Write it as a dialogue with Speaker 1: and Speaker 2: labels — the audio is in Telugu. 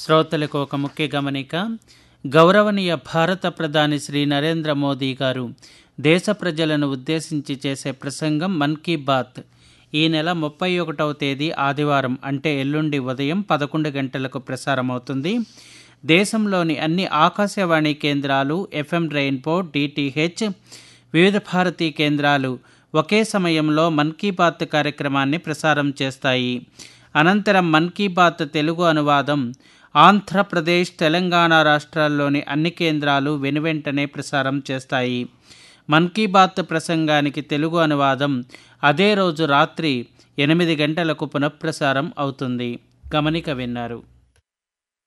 Speaker 1: శ్రోతలకు ఒక ముఖ్య గమనిక గౌరవనీయ భారత ప్రధాని శ్రీ నరేంద్ర మోదీ గారు దేశ ప్రజలను ఉద్దేశించి చేసే ప్రసంగం మన్ కీ బాత్ ఈ నెల ముప్పై ఒకటవ తేదీ ఆదివారం అంటే ఎల్లుండి ఉదయం పదకొండు గంటలకు ప్రసారమవుతుంది దేశంలోని అన్ని ఆకాశవాణి కేంద్రాలు ఎఫ్ఎం రెయిన్బో డిటిహెచ్ వివిధ భారతీ కేంద్రాలు ఒకే సమయంలో మన్ కీ బాత్ కార్యక్రమాన్ని ప్రసారం చేస్తాయి అనంతరం మన్ కీ బాత్ తెలుగు అనువాదం ఆంధ్రప్రదేశ్ తెలంగాణ రాష్ట్రాల్లోని అన్ని కేంద్రాలు వెనువెంటనే ప్రసారం చేస్తాయి మన్ కీ బాత్ ప్రసంగానికి తెలుగు అనువాదం అదే రోజు రాత్రి ఎనిమిది గంటలకు పునఃప్రసారం అవుతుంది గమనిక విన్నారు